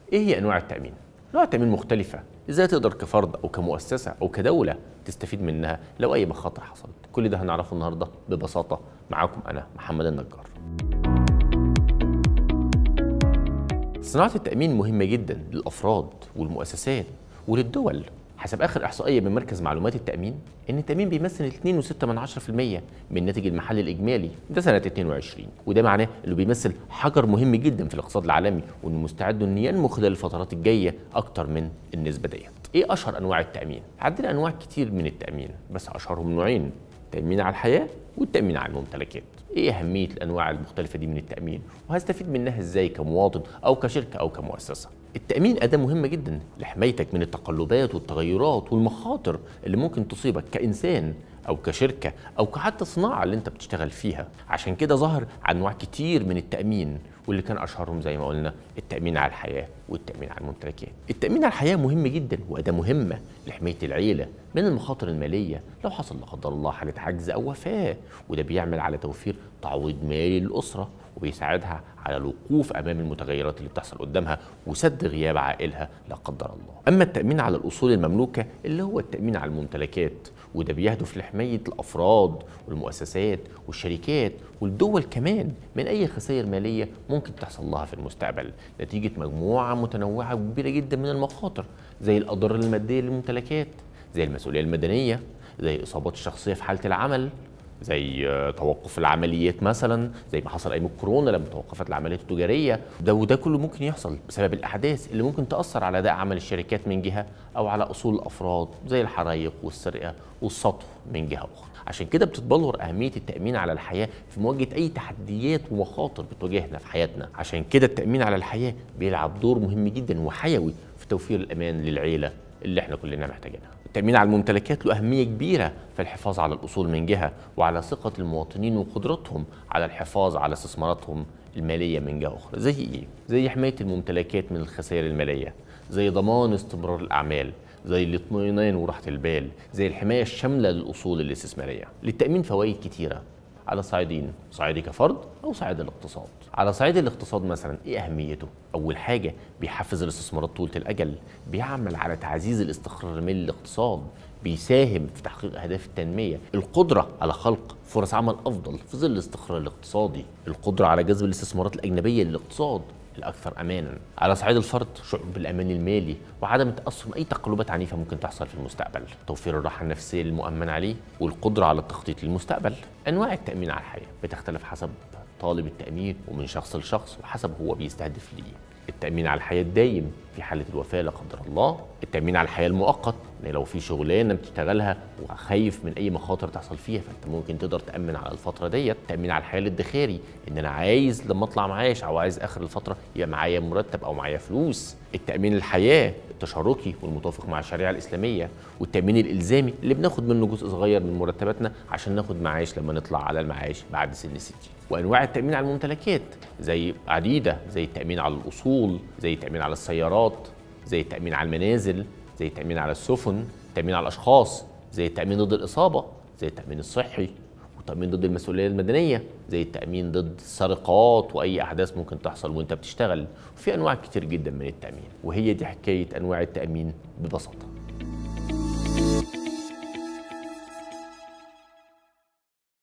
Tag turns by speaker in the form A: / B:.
A: ايه هي انواع التامين انواع التامين مختلفه ازاي تقدر كفرد او كمؤسسه او كدوله تستفيد منها لو اي مخاطر حصلت كل ده هنعرفه النهارده ببساطه معاكم انا محمد النجار صناعه التامين مهمه جدا للافراد والمؤسسات وللدول حسب اخر احصائيه من مركز معلومات التامين ان التامين بيمثل 2.6% من الناتج المحلي الاجمالي ده سنه 22 وده معناه انه بيمثل حجر مهم جدا في الاقتصاد العالمي وانه مستعد انه ينمو خلال الفترات الجايه اكتر من النسبه ديت ايه اشهر انواع التامين عندنا انواع كتير من التامين بس اشهرهم نوعين التامين على الحياه والتامين على الممتلكات ايه اهميه الانواع المختلفه دي من التامين وهستفيد منها ازاي كمواطن او كشركه او كمؤسسه التامين اداه مهمه جدا لحمايتك من التقلبات والتغيرات والمخاطر اللي ممكن تصيبك كانسان او كشركه او كحتى صناعه اللي انت بتشتغل فيها عشان كده ظهر انواع كتير من التامين واللي كان اشهرهم زي ما قلنا التامين على الحياه والتامين على الممتلكات التامين على الحياه مهم جدا واداه مهمه لحمايه العيله من المخاطر الماليه لو حصل لا قدر الله حاله عجز او وفاه وده بيعمل على توفير تعويض مالي للاسره وبيساعدها على الوقوف امام المتغيرات اللي بتحصل قدامها وسد غياب عائلها لا قدر الله. اما التامين على الاصول المملوكه اللي هو التامين على الممتلكات وده بيهدف لحمايه الافراد والمؤسسات والشركات والدول كمان من اي خسائر ماليه ممكن تحصل لها في المستقبل نتيجه مجموعه متنوعه وكبيره جدا من المخاطر زي الاضرار الماديه للممتلكات زي المسؤوليه المدنيه زي الاصابات الشخصيه في حاله العمل زي توقف العمليات مثلا زي ما حصل ايام الكورونا لما توقفت العمليات التجاريه ده وده كله ممكن يحصل بسبب الاحداث اللي ممكن تاثر على اداء عمل الشركات من جهه او على اصول الافراد زي الحرايق والسرقه والسطو من جهه اخرى عشان كده بتتبلور اهميه التامين على الحياه في مواجهه اي تحديات ومخاطر بتواجهنا في حياتنا عشان كده التامين على الحياه بيلعب دور مهم جدا وحيوي في توفير الامان للعيله اللي احنا كلنا محتاجينها التأمين على الممتلكات له أهمية كبيرة في الحفاظ على الأصول من جهة وعلى ثقة المواطنين وقدرتهم على الحفاظ على استثماراتهم المالية من جهة أخرى زي إيه؟ زي حماية الممتلكات من الخسائر المالية زي ضمان استمرار الأعمال زي الاطمئنان وراحة البال زي الحماية الشاملة للأصول الاستثمارية للتأمين فوائد كتيرة على صعيدين صعيدي كفرد او صعيد الاقتصاد على صعيد الاقتصاد مثلا ايه اهميته اول حاجه بيحفز الاستثمارات طويله الاجل بيعمل على تعزيز الاستقرار المالي للاقتصاد بيساهم في تحقيق اهداف التنميه القدره على خلق فرص عمل افضل في ظل الاستقرار الاقتصادي القدره على جذب الاستثمارات الاجنبيه للاقتصاد الاكثر امانا على صعيد الفرد شعور بالامان المالي وعدم التاثر باي تقلبات عنيفه ممكن تحصل في المستقبل توفير الراحه النفسيه المؤمن عليه والقدره على التخطيط للمستقبل انواع التامين على الحياه بتختلف حسب طالب التامين ومن شخص لشخص وحسب هو بيستهدف ليه التامين على الحياه الدايم في حاله الوفاه لا قدر الله التامين على الحياه المؤقت يعني لو في شغلانه بتشتغلها وخايف من اي مخاطر تحصل فيها فانت ممكن تقدر تامن على الفتره ديت التامين على الحياه الادخاري ان انا عايز لما اطلع معاش او عايز اخر الفتره يبقى معايا مرتب او معايا فلوس التامين الحياه التشاركي والمتوافق مع الشريعه الاسلاميه والتامين الالزامي اللي بناخد منه جزء صغير من مرتباتنا عشان ناخد معاش لما نطلع على المعاش بعد سن 60 وانواع التامين على الممتلكات زي عديده زي التامين على الاصول زي التامين على السيارات زي التامين على المنازل زي التامين على السفن التامين على الاشخاص زي التامين ضد الاصابه زي التامين الصحي والتامين ضد المسؤوليه المدنيه زي التامين ضد السرقات واي احداث ممكن تحصل وانت بتشتغل وفي انواع كتير جدا من التامين وهي دي حكايه انواع التامين ببساطه